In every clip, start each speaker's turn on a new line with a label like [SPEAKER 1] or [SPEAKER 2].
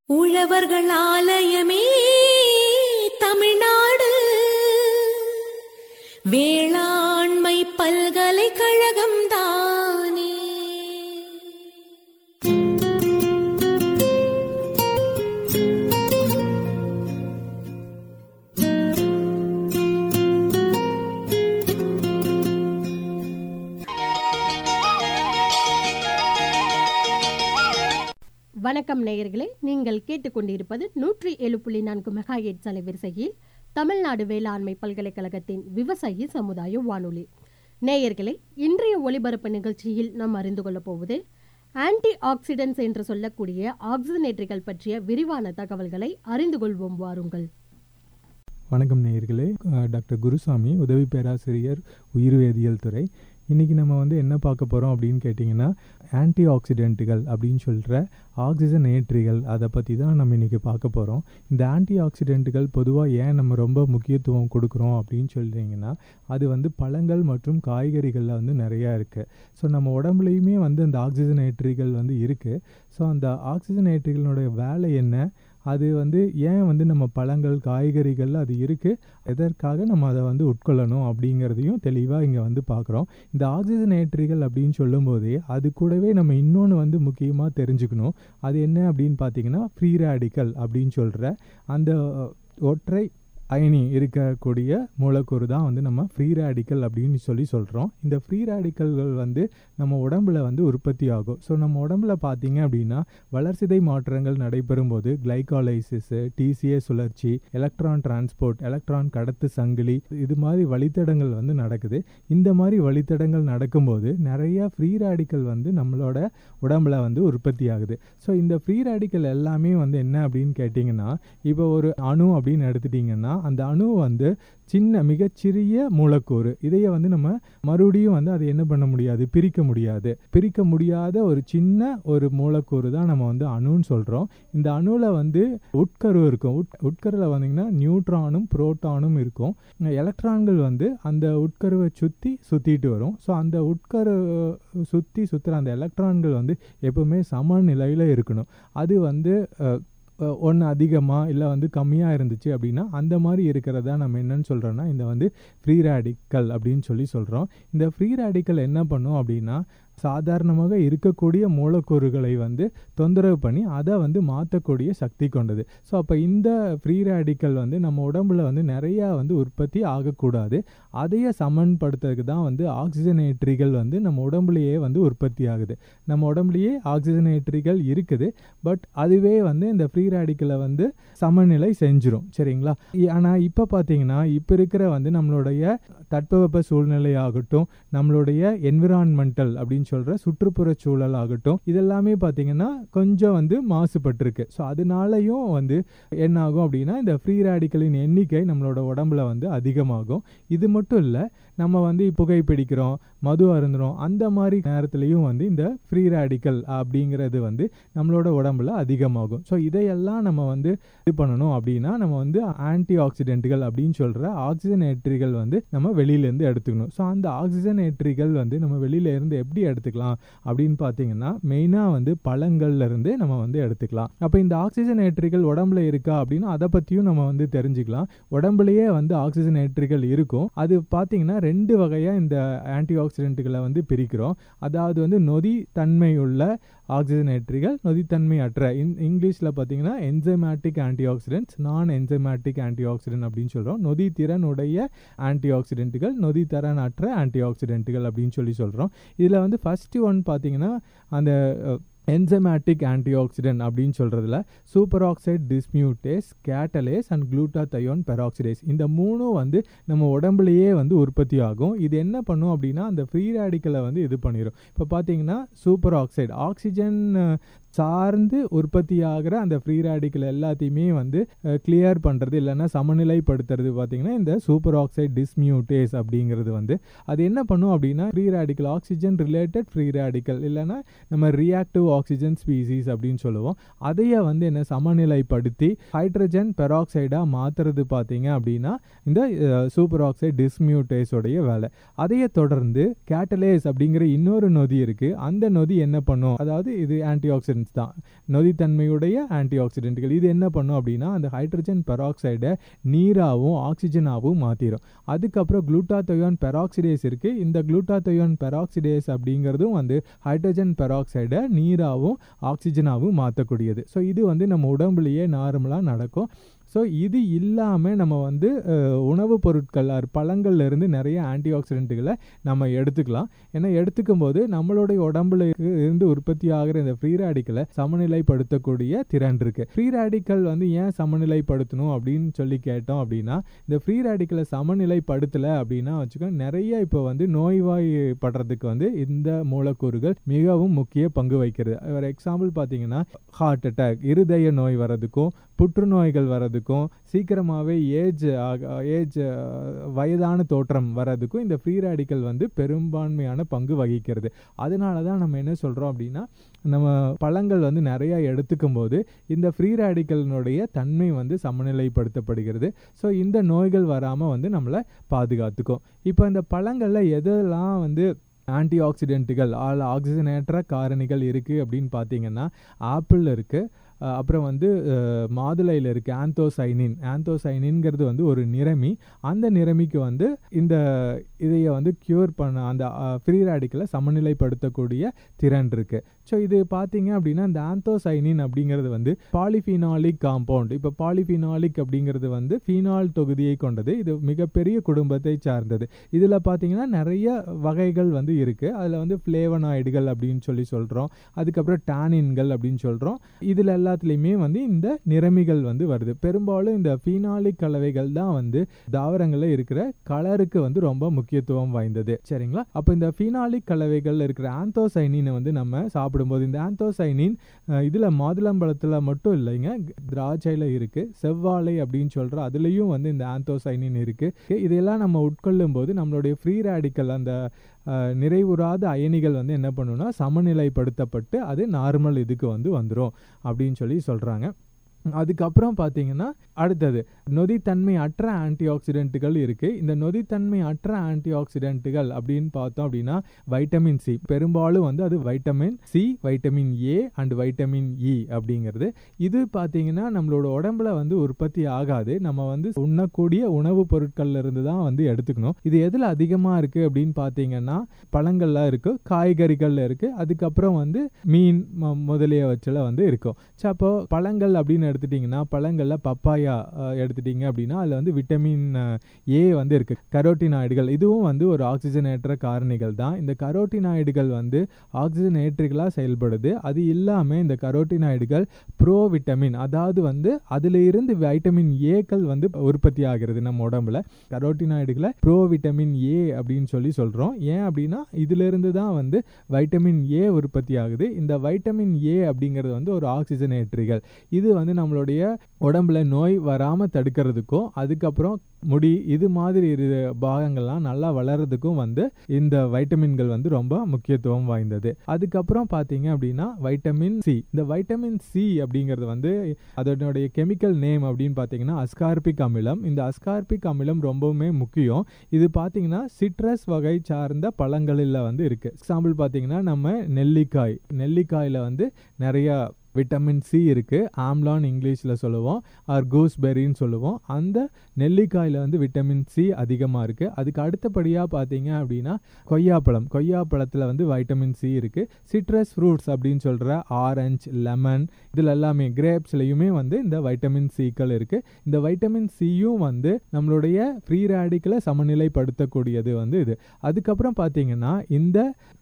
[SPEAKER 1] உழவர்கள் ஆலயமே தமிழ்நாடு வேளாண்மை பல்கலைக்கழகம் தானே
[SPEAKER 2] வணக்கம் நேயர்களே நீங்கள் கேட்டுக்கொண்டிருப்பது நூற்றி ஏழு புள்ளி நான்கு மெகா எட் அலைவரிசையில் தமிழ்நாடு வேளாண்மை பல்கலைக்கழகத்தின் விவசாயி சமுதாய வானொலி நேயர்களே இன்றைய ஒளிபரப்பு நிகழ்ச்சியில் நாம் அறிந்து கொள்ளப் போவது ஆன்டி ஆக்சிடென்ட்ஸ் என்று சொல்லக்கூடிய ஆக்சிஜனேட்டர்கள் பற்றிய விரிவான தகவல்களை அறிந்து கொள்வோம் வாருங்கள்
[SPEAKER 3] வணக்கம் நேயர்களே அஹ் டாக்டர் குருசாமி உதவி பேராசிரியர் உயிர்வேதியியல் துறை இன்றைக்கி நம்ம வந்து என்ன பார்க்க போகிறோம் அப்படின்னு கேட்டிங்கன்னா ஆன்டி ஆக்சிடென்ட்டுகள் அப்படின்னு சொல்கிற ஆக்சிஜன் ஏற்றிகள் அதை பற்றி தான் நம்ம இன்றைக்கி பார்க்க போகிறோம் இந்த ஆன்டி ஆக்சிடென்ட்டுகள் பொதுவாக ஏன் நம்ம ரொம்ப முக்கியத்துவம் கொடுக்குறோம் அப்படின்னு சொல்கிறீங்கன்னா அது வந்து பழங்கள் மற்றும் காய்கறிகளில் வந்து நிறையா இருக்குது ஸோ நம்ம உடம்புலையுமே வந்து அந்த ஆக்சிஜன் ஏற்றிகள் வந்து இருக்குது ஸோ அந்த ஆக்சிஜன் ஏற்றிகளினுடைய வேலை என்ன அது வந்து ஏன் வந்து நம்ம பழங்கள் காய்கறிகள் அது இருக்குது எதற்காக நம்ம அதை வந்து உட்கொள்ளணும் அப்படிங்கிறதையும் தெளிவாக இங்கே வந்து பார்க்குறோம் இந்த ஆக்சிஜன் ஏற்றிகள் அப்படின்னு சொல்லும்போதே அது கூடவே நம்ம இன்னொன்று வந்து முக்கியமாக தெரிஞ்சுக்கணும் அது என்ன அப்படின்னு பார்த்தீங்கன்னா ஃப்ரீ ரேடிக்கல் அப்படின்னு சொல்கிற அந்த ஒற்றை அயனி இருக்கக்கூடிய மூலக்கூறு தான் வந்து நம்ம ஃப்ரீ ரேடிக்கல் அப்படின்னு சொல்லி சொல்கிறோம் இந்த ஃப்ரீ ரேடிக்கல்கள் வந்து நம்ம உடம்புல வந்து உற்பத்தி ஆகும் ஸோ நம்ம உடம்புல பார்த்தீங்க அப்படின்னா வளர்சிதை மாற்றங்கள் நடைபெறும் போது கிளைகாலைசிஸு டிசிஏ சுழற்சி எலக்ட்ரான் டிரான்ஸ்போர்ட் எலக்ட்ரான் கடத்து சங்கிலி இது மாதிரி வழித்தடங்கள் வந்து நடக்குது இந்த மாதிரி வழித்தடங்கள் நடக்கும்போது நிறைய ஃப்ரீ ரேடிக்கல் வந்து நம்மளோட உடம்புல வந்து உற்பத்தி ஆகுது ஸோ இந்த ஃப்ரீ ரேடிக்கல் எல்லாமே வந்து என்ன அப்படின்னு கேட்டிங்கன்னா இப்போ ஒரு அணு அப்படின்னு எடுத்துட்டிங்கன்னா அந்த அணு வந்து சின்ன மிகச்சிறிய மூலக்கூறு இதையே வந்து நம்ம மறுபடியும் வந்து அதை என்ன பண்ண முடியாது பிரிக்க முடியாது பிரிக்க முடியாத ஒரு சின்ன ஒரு மூலக்கூறு தான் நம்ம வந்து அணுன்னு சொல்கிறோம் இந்த அணுவில் வந்து உட்கரு இருக்கும் உட் உட்கருவில் வந்தீங்கன்னா நியூட்ரானும் புரோட்டானும் இருக்கும் எலக்ட்ரான்கள் வந்து அந்த உட்கருவை சுற்றி சுற்றிட்டு வரும் ஸோ அந்த உட்கரு சுற்றி சுற்றுற அந்த எலக்ட்ரான்கள் வந்து எப்பவுமே சமநிலையில் இருக்கணும் அது வந்து ஒன்று அதிகமாக இல்லை வந்து கம்மியாக இருந்துச்சு அப்படின்னா அந்த மாதிரி இருக்கிறதா நம்ம என்னன்னு சொல்கிறோன்னா இந்த வந்து ஃப்ரீ ரேடிக்கல் அப்படின்னு சொல்லி சொல்கிறோம் இந்த ஃப்ரீ ரேடிக்கல் என்ன பண்ணும் அப்படின்னா சாதாரணமாக இருக்கக்கூடிய மூலக்கூறுகளை வந்து தொந்தரவு பண்ணி அதை வந்து மாற்றக்கூடிய சக்தி கொண்டது ஸோ அப்போ இந்த ஃப்ரீ ரேடிக்கல் வந்து நம்ம உடம்புல வந்து நிறையா வந்து உற்பத்தி ஆகக்கூடாது அதையே சமன்படுத்துறதுக்கு தான் வந்து ஆக்சிஜனேற்றிகள் வந்து நம்ம உடம்புலையே வந்து உற்பத்தி ஆகுது நம்ம உடம்புலையே ஆக்சிஜனேற்றிகள் இருக்குது பட் அதுவே வந்து இந்த ஃப்ரீ ரேடிக்கலை வந்து சமநிலை செஞ்சிரும் சரிங்களா ஆனால் இப்போ பார்த்தீங்கன்னா இப்போ இருக்கிற வந்து நம்மளுடைய தட்பவெப்ப சூழ்நிலை ஆகட்டும் நம்மளுடைய என்விரான்மெண்டல் அப்படின்னு சொல்கிற சுற்றுப்புற சூழல் ஆகட்டும் இதெல்லாமே பார்த்தீங்கன்னா கொஞ்சம் வந்து மாசுபட்டிருக்கு ஸோ அதனாலையும் வந்து என்ன ஆகும் அப்படின்னா இந்த ஃப்ரீ ரேடிக்கலின் எண்ணிக்கை நம்மளோட உடம்புல வந்து அதிகமாகும் இது மட்டும் இல்லை நம்ம வந்து புகைப்பிடிக்கிறோம் மது அருந்துறோம் அந்த மாதிரி நேரத்துலையும் வந்து இந்த ஃப்ரீ ரேடிக்கல் அப்படிங்கிறது வந்து நம்மளோட உடம்புல அதிகமாகும் ஸோ இதையெல்லாம் நம்ம வந்து இது பண்ணணும் அப்படின்னா நம்ம வந்து ஆன்டி ஆக்சிடென்ட்டுகள் அப்படின்னு சொல்கிற ஆக்சிஜன் ஏற்றிகள் வந்து நம்ம வெளியிலேருந்து எடுத்துக்கணும் ஸோ அந்த ஆக்சிஜன் ஏற்றிகள் வந்து நம்ம வெளியில இருந்து எப்படி எடுத்துக்கலாம் அப்படின்னு பார்த்தீங்கன்னா மெயினாக வந்து பழங்கள்ல இருந்து நம்ம வந்து எடுத்துக்கலாம் அப்போ இந்த ஆக்சிஜன் ஏற்றிகள் உடம்புல இருக்கா அப்படின்னா அதை பற்றியும் நம்ம வந்து தெரிஞ்சுக்கலாம் உடம்புலயே வந்து ஆக்சிஜன் ஏற்றிகள் இருக்கும் அது பார்த்தீங்கன்னா ரெண்டு வகையாக இந்த ஆன்டி ஆக்சிடென்ட்டுகளை வந்து பிரிக்கிறோம் அதாவது வந்து நொதி தன்மை உள்ள ஆக்சிஜன் ஏற்றிகள் நொதித்தன்மை அற்ற இன் இங்கிலீஷில் பார்த்தீங்கன்னா என்சைமேட்டிக் ஆன்டி ஆக்சிடென்ட்ஸ் நான் என்சைமேட்டிக் ஆன்டி ஆக்சிடென்ட் அப்படின்னு சொல்கிறோம் நொதி திறனுடைய ஆன்டி ஆக்சிடென்ட்டுகள் நொதி திறன் அற்ற ஆன்டி ஆக்சிடென்ட்டுகள் அப்படின்னு சொல்லி சொல்கிறோம் இதில் வந்து ஃபஸ்ட்டு ஒன் பார்த்தீங்கன்னா அந்த என்சைமேட்டிக் ஆன்டி ஆக்சிடென்ட் அப்படின்னு சொல்கிறதுல superoxide dismutase catalase and glutathione peroxidase இந்த மூணும் வந்து நம்ம உடம்புலையே வந்து உற்பத்தி ஆகும் இது என்ன பண்ணும் அப்படின்னா அந்த ஃப்ரீ ரேடிக்கலை வந்து இது பண்ணிடும் இப்போ பார்த்தீங்கன்னா சூப்பர் ஆக்சைடு ஆக்சிஜன் சார்ந்து உற்பத்தி ஆகிற அந்த ஃப்ரீ ரேடிக்கல் எல்லாத்தையுமே வந்து கிளியர் பண்ணுறது இல்லைன்னா சமநிலைப்படுத்துறது பார்த்தீங்கன்னா இந்த சூப்பர் ஆக்சைடு டிஸ்மியூட்டேஸ் அப்படிங்கிறது வந்து அது என்ன பண்ணும் அப்படின்னா free radical oxygen related free radical இல்லைன்னா நம்ம ரியாக்டிவ் ஆக்சிஜன் ஸ்பீசிஸ் அப்படின்னு சொல்லுவோம் அதையே வந்து என்ன சமநிலைப்படுத்தி ஹைட்ரஜன் பெராக்சைடாக மாற்றுறது பார்த்தீங்க அப்படின்னா இந்த சூப்பர் ஆக்சைடு டிஸ்மியூட்டேஸோடைய வேலை அதையே தொடர்ந்து கேட்டலேஸ் அப்படிங்கிற இன்னொரு நொதி இருக்குது அந்த நொதி என்ன பண்ணும் அதாவது இது ஆன்டி ஆக்சிடென்ட் ஆக்சிடென்ட்ஸ் தான் நொதித்தன்மையுடைய ஆன்டி ஆக்சிடென்ட்கள் இது என்ன பண்ணும் அப்படின்னா அந்த ஹைட்ரஜன் பெராக்சைடை நீராகவும் ஆக்சிஜனாகவும் மாற்றிடும் அதுக்கப்புறம் குளூட்டாத்தயோன் பெராக்சிடேஸ் இருக்குது இந்த குளூட்டாத்தயோன் பெராக்சிடேஸ் அப்படிங்கிறதும் வந்து ஹைட்ரஜன் பெராக்சைடை நீராகவும் ஆக்சிஜனாகவும் மாற்றக்கூடியது ஸோ இது வந்து நம்ம உடம்புலையே நார்மலாக நடக்கும் ஸோ இது இல்லாமல் நம்ம வந்து அஹ், உணவுப் பொருட்கள் or பழங்கள்ல இருந்து நிறைய ஆன்டி ஆக்சிடென்ட்டுகளை நம்ம எடுத்துக்கலாம் ஏன்னா எடுத்துக்கும் போது நம்மளுடைய உடம்புல இருக்கு- இருந்து உற்பத்தி ஆகிற இந்த ஃப்ரீ ரேடிக்கலை சமநிலைப்படுத்தக்கூடிய திறன் இருக்கு ஃப்ரீ ரேடிக்கல் வந்து ஏன் சமநிலைப்படுத்தணும் அப்படின்னு சொல்லி கேட்டோம் அப்படின்னா இந்த ஃப்ரீ ரேடிக்கலை சமநிலைப்படுத்தலை அப்படின்னா வச்சுக்கோ நிறைய இப்போ வந்து நோய்வாய்ப்படுறதுக்கு வந்து இந்த மூலக்கூறுகள் மிகவும் முக்கிய பங்கு வகிக்கிறது ஒரு எக்ஸாம்பிள் பார்த்தீங்கன்னா ஹார்ட் அட்டாக் இருதய நோய் வர்றதுக்கும் புற்றுநோய்கள் வர்றதுக்கும் சீக்கிரமாகவே ஏஜ் ஏஜ் வயதான தோற்றம் வர்றதுக்கும் இந்த ஃப்ரீ ரேடிக்கல் வந்து பெரும்பான்மையான பங்கு வகிக்கிறது அதனால தான் நம்ம என்ன சொல்கிறோம் அப்படின்னா நம்ம பழங்கள் வந்து நிறைய எடுத்துக்கும் போது இந்த ஃப்ரீ ரேடிக்கலினுடைய தன்மை வந்து சமநிலைப்படுத்தப்படுகிறது ஸோ இந்த நோய்கள் வராமல் வந்து நம்மளை பாதுகாத்துக்கும் இப்போ இந்த பழங்களில் எதெல்லாம் வந்து ஆன்டி ஆக்சிடென்ட்டுகள் ஆல் ஆக்சிஜனேற்ற காரணிகள் இருக்குது அப்படின்னு பார்த்தீங்கன்னா ஆப்பிள் இருக்குது அப்புறம் வந்து அஹ், மாதுளையில் இருக்குது ஆந்தோசைனின் ஆந்தோசைனின்ங்கிறது வந்து ஒரு நிறமி அந்த நிறமிக்கு வந்து இந்த இதையை வந்து க்யூர் பண்ண அந்த ஃப்ரீ ரேடிக்கலை சமநிலைப்படுத்தக்கூடிய திறன் இருக்குது ஸோ இது பார்த்தீங்க அப்படின்னா இந்த ஆந்தோசைனின் அப்படிங்கிறது வந்து பாலிஃபினாலிக் காம்பவுண்ட் இப்போ பாலிஃபினாலிக் அப்படிங்கிறது வந்து ஃபீனால் தொகுதியை கொண்டது இது மிகப்பெரிய குடும்பத்தை சார்ந்தது இதில் பார்த்தீங்கன்னா நிறைய வகைகள் வந்து இருக்குது அதில் வந்து ஃப்ளேவனாய்டுகள் அப்படின்னு சொல்லி சொல்கிறோம் அதுக்கப்புறம் டானின்கள் அப்படின்னு சொல்கிறோம் இதில் எல்லாத்துலேயுமே வந்து இந்த நிறமிகள் வந்து வருது பெரும்பாலும் இந்த ஃபீனாலிக் கலவைகள் தான் வந்து தாவரங்களில் இருக்கிற கலருக்கு வந்து ரொம்ப முக்கியத்துவம் வாய்ந்தது சரிங்களா அப்போ இந்த ஃபீனாலிக் கலவைகள் இருக்கிற ஆந்தோசைனினை வந்து நம்ம சாப்பிடும்போது இந்த ஆந்தோசைனின் இதில் மாதுளம்பழத்தில் மட்டும் இல்லைங்க திராட்சையில் இருக்குது செவ்வாழை அப்படின்னு சொல்கிற அதுலேயும் வந்து இந்த ஆந்தோசைனின் இருக்குது இதெல்லாம் நம்ம உட்கொள்ளும் போது நம்மளுடைய ஃப்ரீ ரேடிக்கல் அந்த அஹ், நிறைவுறாத அயனிகள் வந்து என்ன பண்ணுன்னா சமநிலைப்படுத்தப்பட்டு அது நார்மல் இதுக்கு வந்து வந்துடும் அப்படின்னு சொல்லி சொல்கிறாங்க அதுக்கப்புறம் பார்த்தீங்கன்னா அடுத்தது நொதித்தன்மை அற்ற ஆன்டி ஆக்சிடென்ட்டுகள் இருக்குது இந்த நொதித்தன்மை அற்ற ஆன்டி ஆக்சிடென்ட்டுகள் அப்படின்னு பார்த்தோம் அப்படின்னா வைட்டமின் சி பெரும்பாலும் வந்து அது vitamin C vitamin A and vitamin E அப்படிங்கிறது இது பார்த்தீங்கன்னா நம்மளோட உடம்புல வந்து உற்பத்தி ஆகாது நம்ம வந்து உண்ணக்கூடிய உணவுப் பொருட்கள்ல இருந்து தான் வந்து எடுத்துக்கணும் இது எதில் அதிகமாக இருக்குது அப்படின்னு பார்த்தீங்கன்னா பழங்கள்ல இருக்குது காய்கறிகள்ல இருக்குது அதுக்கப்புறம் வந்து மீன் ம- முதலிய வச்சில் வந்து இருக்கும் ஸோ அப்போ பழங்கள் அப்படின்னு எடுத்துட்டிங்கன்னா பழங்களில் பப்பாயா அஹ், எடுத்துட்டீங்க அப்படின்னா அதில் வந்து விட்டமின் ஏ வந்து இருக்குது கரோட்டினாய்டுகள் இதுவும் வந்து ஒரு ஆக்சிஜனேற்ற காரணிகள் தான் இந்த கரோட்டினாய்டுகள் வந்து ஆக்சிஜன் ஏற்றிகளாக செயல்படுது அது இல்லாமல் இந்த கரோட்டினாய்டுகள் ப்ரோ விட்டமின் அதாவது வந்து அதில் இருந்து வைட்டமின் ஏக்கள் வந்து உற்பத்தி ஆகிறது நம்ம உடம்புல கரோட்டினாய்டுகளை ப்ரோ விட்டமின் ஏ அப்படின்னு சொல்லி சொல்கிறோம் ஏன் அப்படின்னா இதிலிருந்து தான் வந்து வைட்டமின் ஏ உற்பத்தி ஆகுது இந்த வைட்டமின் ஏ அப்படிங்கிறது வந்து ஒரு ஆக்சிஜன் ஏற்றிகள் இது வந்து நம்மளுடைய உடம்புல நோய் வராமல் தடுக்கிறதுக்கும் அதுக்கப்புறம் முடி இது மாதிரி இரு பாகங்கள்லாம் நல்லா வளர்றதுக்கும் வந்து இந்த வைட்டமின்கள் வந்து ரொம்ப முக்கியத்துவம் வாய்ந்தது அதுக்கப்புறம் பார்த்தீங்க அப்படின்னா வைட்டமின் சி இந்த வைட்டமின் சி அப்படிங்கிறது வந்து அதனுடைய கெமிக்கல் நேம் அப்படின்னு பார்த்தீங்கன்னா அஸ்கார்பிக் அமிலம் இந்த அஸ்கார்பிக் அமிலம் ரொம்பவுமே முக்கியம் இது பார்த்தீங்கன்னா சிட்ரஸ் வகை சார்ந்த பழங்களில் வந்து இருக்குது எக்ஸாம்பிள் பார்த்தீங்கன்னா நம்ம நெல்லிக்காய் நெல்லிக்காயில் வந்து நிறையா விட்டமின் சி இருக்குது ஆம்லான் இங்கிலீஷில் சொல்லுவோம் ஆர் கூஸ்பெரின்னு சொல்லுவோம் அந்த நெல்லிக்காயில் வந்து விட்டமின் சி அதிகமாக இருக்குது அதுக்கு அடுத்தபடியாக பார்த்தீங்க அப்படின்னா கொய்யாப்பழம் கொய்யாப்பழத்தில் வந்து வைட்டமின் சி இருக்குது சிட்ரஸ் ஃப்ரூட்ஸ் அப்படின்னு சொல்கிற ஆரஞ்சு லெமன் இதில் எல்லாமே கிரேப்ஸ்லையுமே வந்து இந்த வைட்டமின் சிக்கள் இருக்குது இந்த வைட்டமின் சியும் வந்து நம்மளுடைய ஃப்ரீ ரேடிக்கலை சமநிலைப்படுத்தக்கூடியது வந்து இது அதுக்கப்புறம் பார்த்தீங்கன்னா இந்த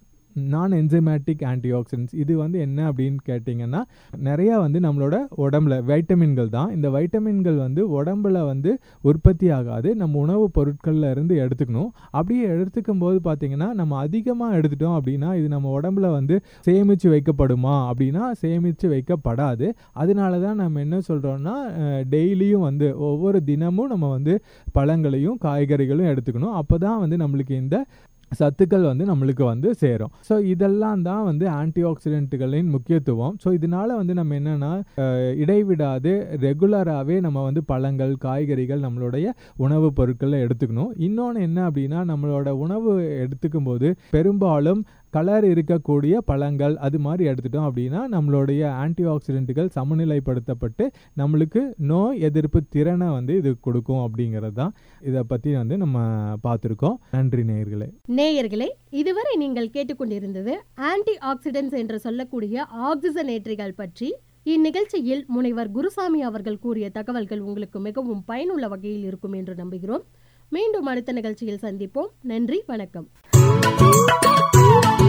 [SPEAKER 3] நான் என்சைமேட்டிக் ஆன்டிஆக்சிடன்ட்ஸ் இது வந்து என்ன அப்படின்னு கேட்டிங்கன்னா நிறையா வந்து நம்மளோட உடம்புல வைட்டமின்கள் தான் இந்த வைட்டமின்கள் வந்து உடம்புல வந்து உற்பத்தி ஆகாது நம்ம உணவுப் பொருட்கள்ல இருந்து எடுத்துக்கணும் அப்படியே எடுத்துக்கும் போது பார்த்தீங்கன்னா நம்ம அதிகமாக எடுத்துட்டோம் அப்படின்னா இது நம்ம உடம்புல வந்து சேமித்து வைக்கப்படுமா அப்படின்னா சேமித்து வைக்கப்படாது அதனால தான் நம்ம என்ன சொல்கிறோம்னா டெய்லியும் வந்து ஒவ்வொரு தினமும் நம்ம வந்து பழங்களையும் காய்கறிகளும் எடுத்துக்கணும் அப்போ தான் வந்து நம்மளுக்கு இந்த சத்துக்கள் வந்து நம்மளுக்கு வந்து சேரும் ஸோ இதெல்லாம் தான் வந்து ஆன்டி ஆக்சிடென்ட்டுகளின் முக்கியத்துவம் ஸோ இதனால வந்து நம்ம என்னன்னா அஹ், இடைவிடாது ரெகுலராகவே நம்ம வந்து பழங்கள் காய்கறிகள் நம்மளுடைய உணவுப் பொருட்களை எடுத்துக்கணும் இன்னொன்று என்ன அப்படின்னா நம்மளோட உணவு எடுத்துக்கும் போது பெரும்பாலும் கலர் இருக்கக்கூடிய பழங்கள் அது மாதிரி எடுத்துட்டோம் அப்படின்னா நம்மளுடைய ஆன்டி ஆக்சிடென்ட்டுகள் சமநிலைப்படுத்தப்பட்டு நம்மளுக்கு நோய் எதிர்ப்பு திறனை வந்து இது கொடுக்கும் அப்படிங்கிறது தான் இதை பற்றி வந்து நம்ம பார்த்துருக்கோம் நன்றி நேயர்களே
[SPEAKER 2] நேயர்களே இதுவரை நீங்கள் கேட்டுக்கொண்டிருந்தது ஆன்டி ஆக்சிடென்ட்ஸ் என்று சொல்லக்கூடிய ஆக்சிஜனேற்றிகள் பற்றி இந்நிகழ்ச்சியில் முனைவர் குருசாமி அவர்கள் கூறிய தகவல்கள் உங்களுக்கு மிகவும் பயனுள்ள வகையில் இருக்கும் என்று நம்புகிறோம் மீண்டும் அடுத்த நிகழ்ச்சியில் சந்திப்போம் நன்றி வணக்கம்